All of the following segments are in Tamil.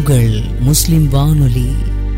உங்கள் முஸ்லிம் வானொலி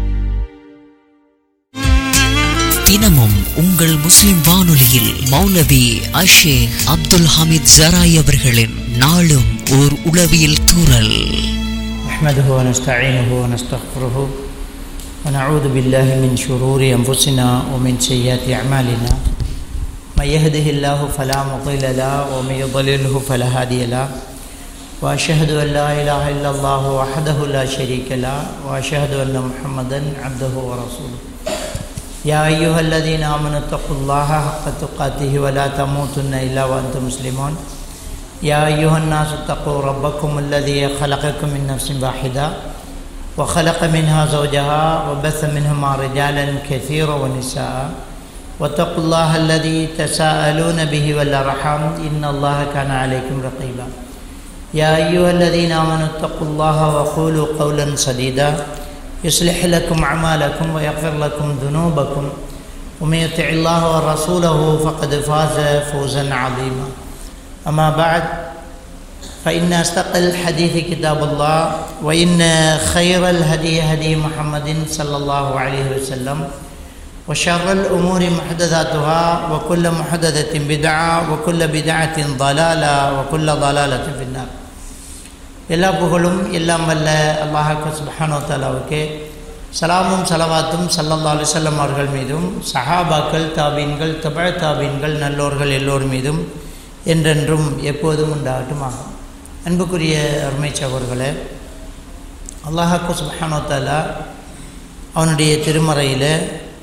தினமும் உங்கள் முஸ்லிம் வானொலியில் மௌலவி அஷேக் அப்துல் ஹமீத் ஜராய் அவர்களின் நாளும் ஓர் உளவியல் தூரல் نحمده ونستعينه ونستغفره ونعوذ بالله من شرور أنفسنا ومن سيئات أعمالنا من يهده الله فلا مضل له ومن يضلله فلا هادي له وأشهد أن لا إله إلا الله وحده لا شريك له وأشهد أن محمدا عبده ورسوله يا أيها الذين آمنوا اتقوا الله حق تقاته ولا تموتن إلا وأنتم مسلمون يا أيها الناس اتقوا ربكم الذي خلقكم من نفس واحدة وخلق منها زوجها وبث منهما رجالا كثيرا ونساء واتقوا الله الذي تساءلون به والأرحام إن الله كان عليكم رقيبا يا أيها الذين آمنوا اتقوا الله وقولوا قولا سديدا يصلح لكم أعمالكم ويغفر لكم ذنوبكم ومن يطع الله ورسوله فقد فاز فوزا عظيما أما بعد فإن أصدق الحديث كتاب الله وإن خير الهدي هدي محمد صلى الله عليه وسلم وشر الأمور محدثاتها وكل محدثة بدعة وكل بدعة ضلالة وكل ضلالة في النار எல்லா புகழும் எல்லாம் வல்ல அல்லாஹாக்கு சுபஹானோ தாலாவுக்கு சலாமும் சலவாத்தும் சல்லல்லா அலிசல்லம் அவர்கள் மீதும் சஹாபாக்கள் தாபீன்கள் தபழ தாபீன்கள் நல்லோர்கள் எல்லோர் மீதும் என்றென்றும் எப்போதும் உண்டாகட்டுமாகும் அன்புக்குரிய அருமை சகோர்களே அல்லாஹாக்கு சுபஹானோ தாலா அவனுடைய திருமறையில்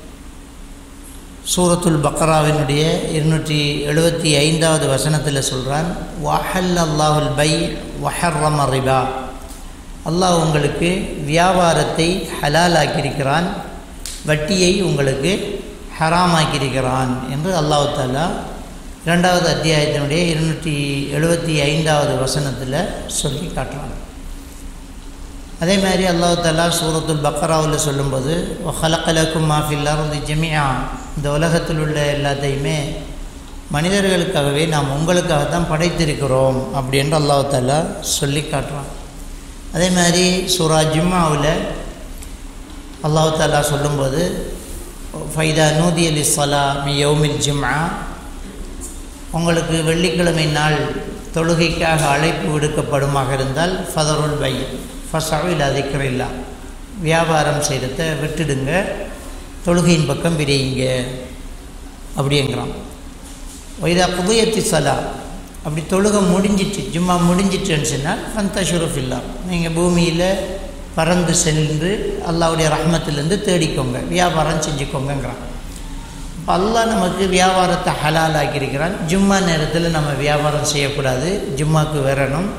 சூரத்துல் பக்ராவினுடைய இருநூற்றி எழுபத்தி ஐந்தாவது வசனத்தில் சொல்கிறான் வஹல் அல்லாஹுல் பை வஹர்ரம ரிபா அல்லாஹ் உங்களுக்கு வியாபாரத்தை ஹலாலாக்கியிருக்கிறான் வட்டியை உங்களுக்கு ஹராமாக்கியிருக்கிறான் என்று அல்லாஹு தாலா இரண்டாவது அத்தியாயத்தினுடைய இருநூற்றி எழுபத்தி ஐந்தாவது வசனத்தில் சொல்லி காட்டுறான் அதே மாதிரி அல்லாஹு தாலா சூரத்துல் பக்ராவில் சொல்லும்போது ஹலக்கலக்கும் மாஃபில்லாருந்து ஜெமியா இந்த உலகத்தில் உள்ள எல்லாத்தையுமே மனிதர்களுக்காகவே நாம் உங்களுக்காகத்தான் படைத்திருக்கிறோம் அப்படின்ற அல்லாஹு தாலா சொல்லி காட்டுறான் அதே மாதிரி சூரா ஜிம்மாவில் அல்லாஹு தாலா சொல்லும்போது ஃபைதா நூதி அலி சலா மி யௌமில் ஜிம்மா உங்களுக்கு வெள்ளிக்கிழமை நாள் தொழுகைக்காக அழைப்பு விடுக்கப்படுமாக இருந்தால் ஃபதருல் பை ஃபசாவில் அதிக்கரில்லா வியாபாரம் செய்கிறத விட்டுடுங்க தொழுகையின் பக்கம் விரையுங்க அப்படிங்கிறான் வைதா புதையத்தி சலா அப்படி தொழுகை முடிஞ்சிட்டு ஜும்மா முடிஞ்சிட்டுன்னு சொன்னால் ஃபந்தஷுரஃப் இல்லா நீங்கள் பூமியில் பறந்து சென்று அல்லாவுடைய ரஹ்மத்திலேருந்து தேடிக்கோங்க வியாபாரம் செஞ்சுக்கோங்கங்கிறான் இப்போ அல்லாஹ் நமக்கு வியாபாரத்தை ஹலால் ஆக்கியிருக்கிறான் ஜும்மா நேரத்தில் நம்ம வியாபாரம் செய்யக்கூடாது ஜும்மாவுக்கு வரணும்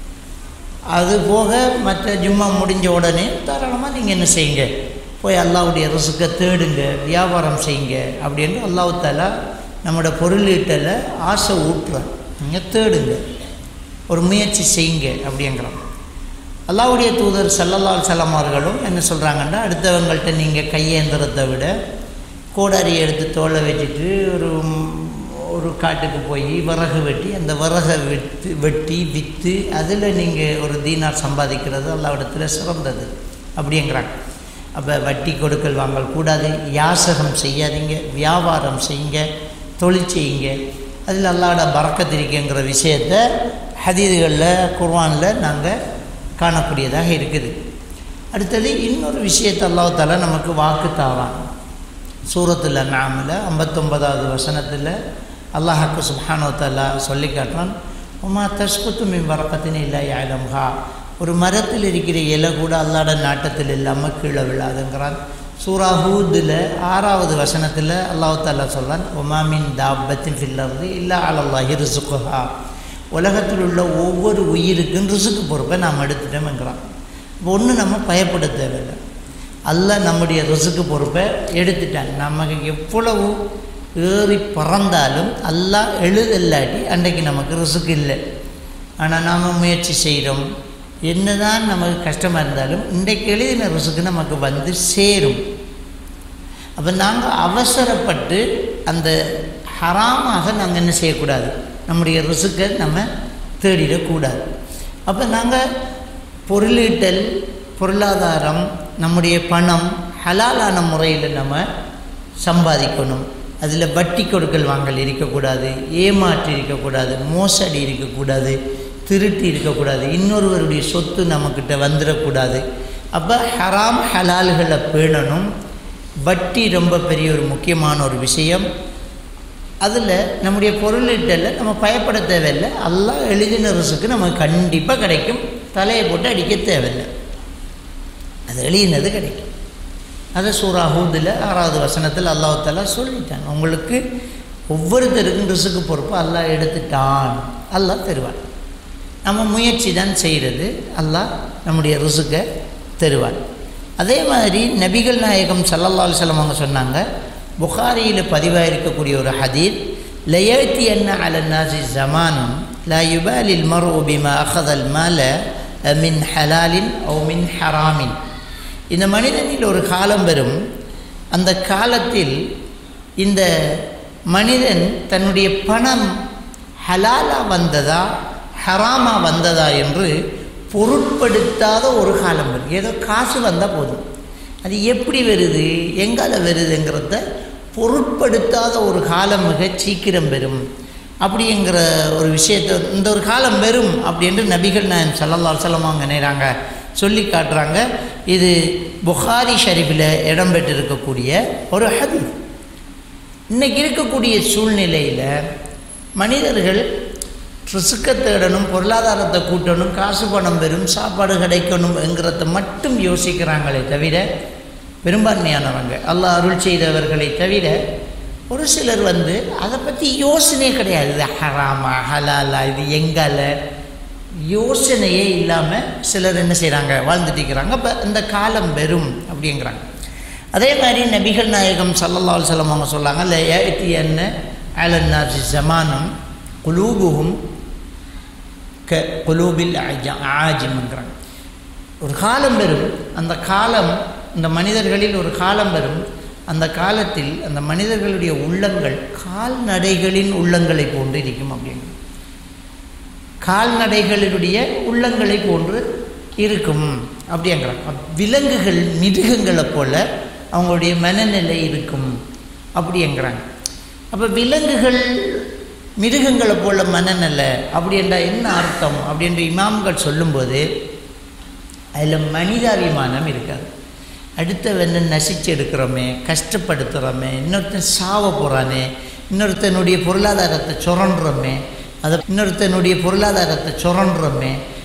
அது போக மற்ற ஜும்மா முடிஞ்ச உடனே தாராளமாக நீங்கள் என்ன செய்யுங்க போய் அல்லாவுடைய ரிசுக்கை தேடுங்க வியாபாரம் செய்யுங்க அப்படின்னு அல்லாஹு தாலா நம்மளோட பொருளீட்டலை ஆசை ஊட்டுறான் நீங்கள் தேடுங்க ஒரு முயற்சி செய்யுங்க அப்படிங்கிறான் அல்லாவுடைய தூதர் சல்லல்லால் சலம் அவர்களும் என்ன சொல்கிறாங்கன்னா அடுத்தவங்கள்ட்ட நீங்கள் கையேந்திரத்தை விட கோடாரி எடுத்து தோலை வச்சுட்டு ஒரு ஒரு காட்டுக்கு போய் விறகு வெட்டி அந்த விறகை விற்று வெட்டி விற்று அதில் நீங்கள் ஒரு தீனார் சம்பாதிக்கிறது அல்லாவிடத்தில் சிறந்தது அப்படிங்கிறாங்க அப்போ வட்டி கொடுக்கல் வாங்கல் கூடாது யாசகம் செய்யாதீங்க வியாபாரம் செய்யுங்க தொழில் செய்யுங்க அதில் அல்லாட பறக்கத்திருக்குங்கிற விஷயத்தை ஹதீதுகளில் குர்வானில் நாங்கள் காணக்கூடியதாக இருக்குது அடுத்தது இன்னொரு விஷயத்தை அல்லாஹால நமக்கு வாக்கு தாரான் சூரத்தில் நாமில் ஐம்பத்தொன்பதாவது வசனத்தில் அல்லாஹாக்கு சுப்ஹானோ தல்லா சொல்லி காட்டுறான் உமா தஸ்குத்து மின் வரக்கத்தின் இல்லை ஆயிலம்ஹா ஒரு மரத்தில் இருக்கிற இலை கூட அல்லாட நாட்டத்தில் இல்லாமல் கீழே விழாதுங்கிறான் சூரா ஹூதில் ஆறாவது வசனத்தில் அல்லாஹு தாலா சொல்கிறான் ஒமாமின் தாபத்தின் ஃபில்லர்து இல்லை அலல்லாஹி ரிசுக்குஹா உலகத்தில் உள்ள ஒவ்வொரு உயிருக்கும் ரிசுக்கு பொறுப்பை நாம் எடுத்துட்டோம்ங்கிறான் இப்போ ஒன்று நம்ம பயப்பட தேவையில்லை அல்லாஹ் நம்முடைய ரிசுக்கு பொறுப்பை எடுத்துட்டாங்க நமக்கு எவ்வளவு ஏறி பறந்தாலும் அல்லாஹ் எழுதல்லாட்டி அன்றைக்கு நமக்கு ரிசுக்கு இல்லை ஆனால் நாம் முயற்சி செய்கிறோம் என்னதான் நமக்கு கஷ்டமாக இருந்தாலும் இன்றைக்கு எழுதின ரிசுக்கு நமக்கு வந்து சேரும் அப்போ நாங்கள் அவசரப்பட்டு அந்த ஹராமாக நாங்கள் என்ன செய்யக்கூடாது நம்முடைய ரிசுக்கை நம்ம தேடிடக்கூடாது அப்போ நாங்கள் பொருளீட்டல் பொருளாதாரம் நம்முடைய பணம் ஹலாலான முறையில் நம்ம சம்பாதிக்கணும் அதில் வட்டி கொடுக்கல் வாங்கல் இருக்கக்கூடாது ஏமாற்றி இருக்கக்கூடாது மோசடி இருக்கக்கூடாது திருட்டு இருக்கக்கூடாது இன்னொருவருடைய சொத்து நம்மக்கிட்ட வந்துடக்கூடாது அப்போ ஹராம் ஹலால்களை பேணணும் வட்டி ரொம்ப பெரிய ஒரு முக்கியமான ஒரு விஷயம் அதில் நம்முடைய பொருளீட்டலில் நம்ம பயப்பட தேவையில்லை எல்லாம் எழுதின ரிசுக்கு நமக்கு கண்டிப்பாக கிடைக்கும் தலையை போட்டு அடிக்க தேவையில்லை அது எழுதினது கிடைக்கும் அதை சூரா ஹூதில் ஆறாவது வசனத்தில் அல்லாஹாலா சொல்லிட்டாங்க உங்களுக்கு ஒவ்வொருத்தருக்கும் ரிசுக்கு பொறுப்பு அல்லாஹ் எடுத்துட்டான் அல்லாஹ் தருவான் நம்ம முயற்சி தான் செய்கிறது அல்லாஹ் நம்முடைய ரிசுக்கை தருவான் அதே மாதிரி நபிகள் நாயகம் சல்லல்லா அலுவலம் அவங்க சொன்னாங்க புகாரியில் பதிவாக இருக்கக்கூடிய ஒரு ஹதீர் லயத்தி என்ன அலன்னாசி ஜமானும் லா யுபாலில் மரு பிமா அஹதல் மால மின் ஹலாலின் ஓ மின் ஹராமின் இந்த மனிதனில் ஒரு காலம் வரும் அந்த காலத்தில் இந்த மனிதன் தன்னுடைய பணம் ஹலாலா வந்ததா ஹராமா வந்ததா என்று பொருட்படுத்தாத ஒரு காலம் வரும் ஏதோ காசு வந்தால் போதும் அது எப்படி வருது எங்கால வருதுங்கிறத பொருட்படுத்தாத ஒரு காலம் மிக சீக்கிரம் வரும் அப்படிங்கிற ஒரு விஷயத்தை இந்த ஒரு காலம் வரும் அப்படின்ட்டு நபிகள் நான் சல்லல்லா செல்லமாங்க நேராங்க சொல்லி காட்டுறாங்க இது புகாரி ஷரீஃபில் இடம்பெற்றிருக்கக்கூடிய ஒரு ஹதீஸ் இன்றைக்கி இருக்கக்கூடிய சூழ்நிலையில் மனிதர்கள் ரிசுக்கை தேடணும் பொருளாதாரத்தை கூட்டணும் காசு பணம் பெறும் சாப்பாடு கிடைக்கணும் என்கிறத மட்டும் யோசிக்கிறாங்களே தவிர பெரும்பான்மையானவங்க அல்லாஹ் அருள் செய்தவர்களை தவிர ஒரு சிலர் வந்து அதை பற்றி யோசனையே கிடையாது இது ஹராமா ஹலாலா இது எங்கால யோசனையே இல்லாமல் சிலர் என்ன செய்கிறாங்க வாழ்ந்துட்டு இருக்கிறாங்க அப்போ இந்த காலம் வெறும் அப்படிங்கிறாங்க அதே மாதிரி நபிகள் நாயகம் சல்லல்லா செல்லம் அவங்க சொல்லாங்க இல்லை ஏத்தி என்ன அலன்னாசி ஜமானம் குலூபுகும் க குலூபில் ஆஜிம்ங்கிறாங்க ஒரு காலம் வரும் அந்த காலம் இந்த மனிதர்களில் ஒரு காலம் வரும் அந்த காலத்தில் அந்த மனிதர்களுடைய உள்ளங்கள் கால்நடைகளின் உள்ளங்களை போன்று இருக்கும் அப்படிங்க கால்நடைகளினுடைய உள்ளங்களை போன்று இருக்கும் அப்படிங்கிறாங்க விலங்குகள் மிருகங்களை போல அவங்களுடைய மனநிலை இருக்கும் அப்படிங்கிறாங்க அப்போ விலங்குகள் மிருகங்களை போல மனநிலை அப்படின்றா என்ன அர்த்தம் அப்படின்ற இமாம்கள் சொல்லும்போது அதில் மனிதாபிமானம் இருக்காது அடுத்தவனை நசிச்சு எடுக்கிறோமே கஷ்டப்படுத்துகிறோமே இன்னொருத்தன் சாவ போகிறானே இன்னொருத்தனுடைய பொருளாதாரத்தை சுரண்டுறோமே அதை இன்னொருத்தனுடைய பொருளாதாரத்தை சுரண்டுறோமே